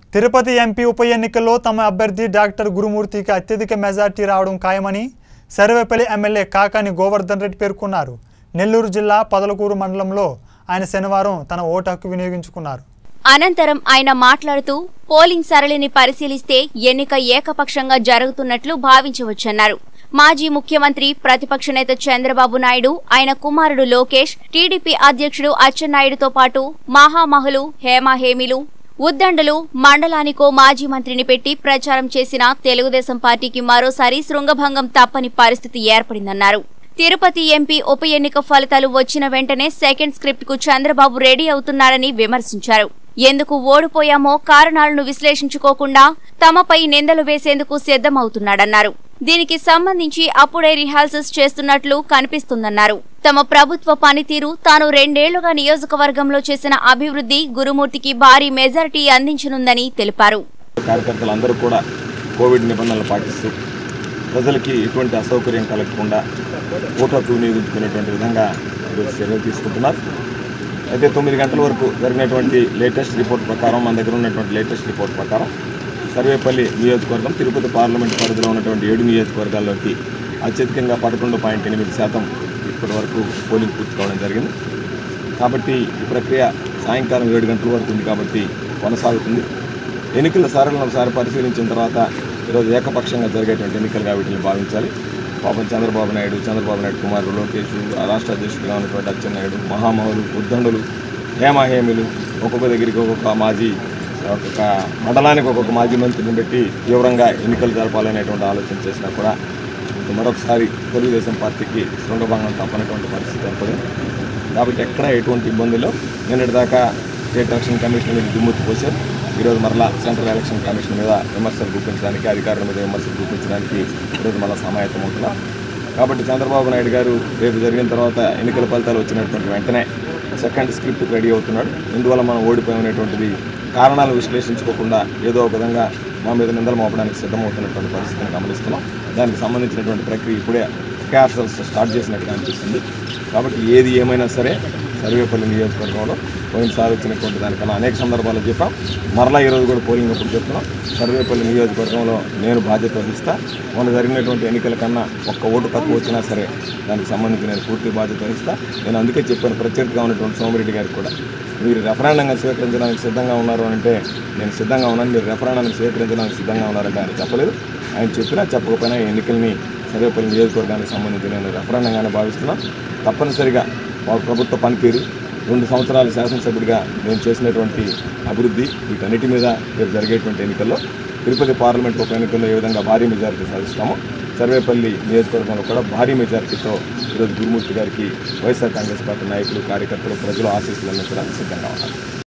Tirupati MP ఉప ఎన్నికల్లో తమ అభ్యర్థి డాక్టర్ గురుమూర్తికి అత్యధిక మెజార్టీ రావడం ఖాయమని సర్వేపల్లి ఎమ్మెల్యే కాకాని గోవర్ధన్ రెడ్డి పేర్కొన్నారు నెల్లూరు జిల్లా పొదలకూరు మండలంలో ఆయన శనివారం తన ఓటు హక్కు వినియోగించుకున్నారు అనంతరం ఆయన మాట్లాడుతూ పోలింగ్ సరళిని పరిశీలిస్తే ఎన్నిక ఏకపక్షంగా జరుగుతున్నట్లు భావించవచ్చన్నారు మాజీ ముఖ్యమంత్రి ప్రతిపక్ష నేత చంద్రబాబు నాయుడు ఆయన కుమారుడు లోకేష్ టీడీపీ అధ్యక్షుడు అచ్చెన్నాయుడుతో పాటు మహామహులు హేమాహేమిలు ఉద్దండులు మండలానికో మాజీ మంత్రిని పెట్టి ప్రచారం చేసిన తెలుగుదేశం పార్టీకి మరోసారి శృంగభంగం తప్పని పరిస్థితి ఏర్పడిందన్నారు తిరుపతి ఎంపీ ఉప ఎన్నిక ఫలితాలు వచ్చిన వెంటనే సెకండ్ స్క్రిప్ట్ కు చంద్రబాబు రెడీ అవుతున్నారని విమర్శించారు ఎందుకు ఓడిపోయామో కారణాలను విశ్లేషించుకోకుండా తమపై నిందలు వేసేందుకు సిద్ధమవుతున్నాడన్నారు దీనికి సంబంధించి అప్పుడే రిహార్సల్స్ చేస్తున్నట్లు కనిపిస్తుందన్నారు తమ ప్రభుత్వ పనితీరు తాను రెండేళ్లుగా నియోజకవర్గంలో చేసిన అభివృద్ధి గురుమూర్తికి భారీ మెజారిటీ అందించనుందని తెలిపారు కార్యకర్తలందరూ కూడా కోవిడ్ నిబంధనలు పాటిస్తూ ప్రజలకి ఎటువంటి అసౌకర్యం కలగకుండా ఓటు హక్కు వినియోగించుకునేటువంటి విధంగా ఈరోజు చర్యలు తీసుకుంటున్నారు అయితే తొమ్మిది గంటల వరకు జరిగినటువంటి లేటెస్ట్ రిపోర్ట్ ప్రకారం మన దగ్గర ఉన్నటువంటి లేటెస్ట్ రిపోర్ట్ ప్రకారం సర్వేపల్లి నియోజకవర్గం తిరుపతి పార్లమెంట్ పరిధిలో ఉన్నటువంటి ఏడు నియోజకవర్గాల్లోకి అత్యధికంగా పదకొండు పాయింట్ ఎనిమిది శాతం ఇప్పటి వరకు పోలింగ్ పూర్తి కావడం జరిగింది కాబట్టి ఈ ప్రక్రియ సాయంకాలం ఏడు గంటల వరకు ఉంది కాబట్టి కొనసాగుతుంది ఎన్నికల సారలను ఒకసారి పరిశీలించిన తర్వాత ఈరోజు ఏకపక్షంగా జరిగేటువంటి ఎన్నికలుగా వీటిని భావించాలి పాపం చంద్రబాబు నాయుడు చంద్రబాబు నాయుడు కుమారుడు లోకేష్ ఆ రాష్ట్ర అధ్యక్షుడిగా ఉన్నటువంటి అచ్చెన్నాయుడు మహామహులు ఉద్దండులు హేమాహేమిలు ఒక్కొక్క దగ్గరికి ఒక్కొక్క మాజీ ఒక్కొక్క మండలానికి ఒక్కొక్క మాజీ మంత్రిని పెట్టి తీవ్రంగా ఎన్నికలు జరపాలనేటువంటి ఆలోచన చేసినా కూడా మరొకసారి తెలుగుదేశం పార్టీకి శృంగభంగం తప్పనటువంటి పరిస్థితి ఏర్పడింది కాబట్టి ఎక్కడ ఎటువంటి ఇబ్బందులు నిన్నటి దాకా స్టేట్ ఎలక్షన్ కమిషన్ మీద దుమ్ముత్తి పోశారు ఈరోజు మరలా సెంట్రల్ ఎలక్షన్ కమిషన్ మీద విమర్శలు చూపించడానికి అధికారుల మీద విమర్శలు చూపించడానికి ఈరోజు మళ్ళీ సమాయత్తం అవుతున్నాం కాబట్టి చంద్రబాబు నాయుడు గారు రేపు జరిగిన తర్వాత ఎన్నికల ఫలితాలు వచ్చినటువంటి వెంటనే సెకండ్ స్క్రిప్ట్ రెడీ అవుతున్నాడు ఇందువల్ల మనం ఓడిపోయినటువంటిది కారణాలు విశ్లేషించుకోకుండా ఏదో ఒక విధంగా మా మీద నిందలు మోపడానికి సిద్ధమవుతున్నటువంటి పరిస్థితిని గమనిస్తున్నాం దానికి సంబంధించినటువంటి ప్రక్రియ ఇప్పుడే క్యాన్సల్స్ స్టార్ట్ చేసినట్టుగా అనిపిస్తుంది కాబట్టి ఏది ఏమైనా సరే సర్వేపల్లి నియోజకవర్గంలో పోయినసారి వచ్చినటువంటి దానికన్నా అనేక సందర్భాలు చెప్పాం మరలా ఈరోజు కూడా పోలింగ్ అప్పుడు చెప్తున్నాం సర్వేపల్లి నియోజకవర్గంలో నేను బాధ్యత వహిస్తా మొన్న జరిగినటువంటి ఎన్నికల కన్నా ఒక్క ఓటు తక్కువ వచ్చినా సరే దానికి సంబంధించి నేను పూర్తి బాధ్యత వహిస్తా నేను అందుకే చెప్పాను ప్రత్యర్థిగా ఉన్నటువంటి సోమిరెడ్డి గారికి కూడా మీరు రెఫరాండంగా స్వీకరించడానికి సిద్ధంగా ఉన్నారు అని అంటే నేను సిద్ధంగా ఉన్నాను మీరు రెఫరాండాన్ని స్వీకరించడానికి సిద్ధంగా ఉన్నారంటే ఆయన చెప్పలేదు ఆయన చెప్పినా చెప్పకపోయినా ఈ ఎన్నికల్ని సర్వేపల్లి నియోజకవర్గానికి సంబంధించి నేను రెఫరాండంగానే భావిస్తున్నాను తప్పనిసరిగా మా ప్రభుత్వ పనితీరు రెండు సంవత్సరాల శాసనసభ్యుడిగా నేను చేసినటువంటి అభివృద్ధి వీటన్నిటి మీద రేపు జరిగేటువంటి ఎన్నికల్లో తిరుపతి పార్లమెంట్ ఉప ఎన్నికల్లో ఏ విధంగా భారీ మెజారిటీ సాధిస్తామో సర్వేపల్లి నియోజకవర్గంలో కూడా భారీ మెజారిటీతో ఈరోజు గురుమూర్తి గారికి వైఎస్ఆర్ కాంగ్రెస్ పార్టీ నాయకులు కార్యకర్తలు ప్రజలు ఆశీస్సులు అందించడానికి సిద్ధంగా ఉన్నారు